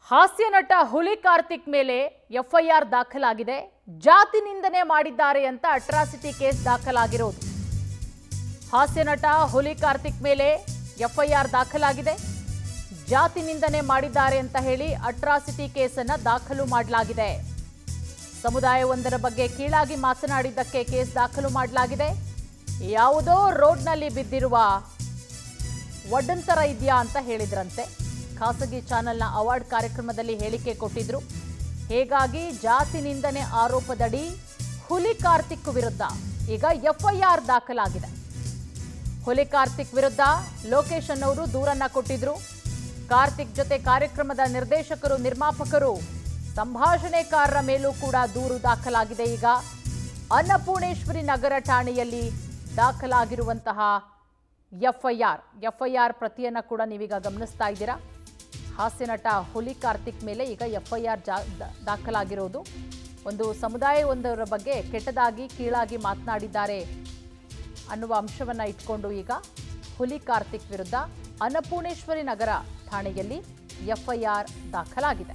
ಹಾಸ್ಯ ನಟ ಹುಲಿ ಕಾರ್ತಿಕ್ ಮೇಲೆ ಎಫ್ಐಆರ್ ದಾಖಲಾಗಿದೆ ಜಾತಿ ನಿಂದನೆ ಮಾಡಿದ್ದಾರೆ ಅಂತ ಅಟ್ರಾಸಿಟಿ ಕೇಸ್ ದಾಖಲಾಗಿರೋದು ಹಾಸ್ಯ ನಟ ಹುಲಿ ಕಾರ್ತಿಕ್ ಮೇಲೆ ಎಫ್ಐಆರ್ ದಾಖಲಾಗಿದೆ ಜಾತಿ ನಿಂದನೆ ಮಾಡಿದ್ದಾರೆ ಅಂತ ಹೇಳಿ ಅಟ್ರಾಸಿಟಿ ಕೇಸನ್ನ ದಾಖಲು ಮಾಡಲಾಗಿದೆ ಸಮುದಾಯವೊಂದರ ಬಗ್ಗೆ ಕೀಳಾಗಿ ಮಾತನಾಡಿದ್ದಕ್ಕೆ ಕೇಸ್ ದಾಖಲು ಮಾಡಲಾಗಿದೆ ಯಾವುದೋ ರೋಡ್ನಲ್ಲಿ ಬಿದ್ದಿರುವ ಒಡ್ಡಂತರ ಇದೆಯಾ ಅಂತ ಹೇಳಿದ್ರಂತೆ ಖಾಸಗಿ ಚಾನೆಲ್ನ ಅವಾರ್ಡ್ ಕಾರ್ಯಕ್ರಮದಲ್ಲಿ ಹೇಳಿಕೆ ಕೊಟ್ಟಿದ್ರು ಹೀಗಾಗಿ ಜಾತಿ ನಿಂದನೆ ಆರೋಪದಡಿ ಹುಲಿ ಕಾರ್ತಿಕ್ ವಿರುದ್ಧ ಈಗ ಎಫ್ಐಆರ್ ದಾಖಲಾಗಿದೆ ಹುಲಿ ಕಾರ್ತಿಕ್ ವಿರುದ್ಧ ಲೋಕೇಶ್ ಅನ್ನೋರು ದೂರನ್ನ ಕೊಟ್ಟಿದ್ರು ಕಾರ್ತಿಕ್ ಜೊತೆ ಕಾರ್ಯಕ್ರಮದ ನಿರ್ದೇಶಕರು ನಿರ್ಮಾಪಕರು ಸಂಭಾಷಣೆಕಾರರ ಮೇಲೂ ಕೂಡ ದೂರು ದಾಖಲಾಗಿದೆ ಈಗ ಅನ್ನಪೂರ್ಣೇಶ್ವರಿ ನಗರ ಠಾಣೆಯಲ್ಲಿ ದಾಖಲಾಗಿರುವಂತಹ ಎಫ್ಐಆರ್ ಎಫ್ಐಆರ್ ಪ್ರತಿಯನ್ನ ಕೂಡ ನೀವೀಗ ಗಮನಿಸ್ತಾ ಇದ್ದೀರಾ ಹಾಸ್ಯ ನಟ ಹುಲಿ ಕಾರ್ತಿಕ್ ಮೇಲೆ ಈಗ ಎಫ್ಐಆರ್ ಜಾ ದ- ದಾಖಲಾಗಿರೋದು ಒಂದು ಸಮುದಾಯವೊಂದರ ಬಗ್ಗೆ ಕೆಟ್ಟದಾಗಿ ಕೀಳಾಗಿ ಮಾತನಾಡಿದ್ದಾರೆ ಅನ್ನುವ ಅಂಶವನ್ನು ಇಟ್ಕೊಂಡು ಈಗ ಹುಲಿ ಕಾರ್ತಿಕ್ ವಿರುದ್ಧ ಅನ್ನಪೂರ್ಣೇಶ್ವರಿ ನಗರ ಠಾಣೆಯಲ್ಲಿ ಎಫ್ಐಆರ್ ದಾಖಲಾಗಿದೆ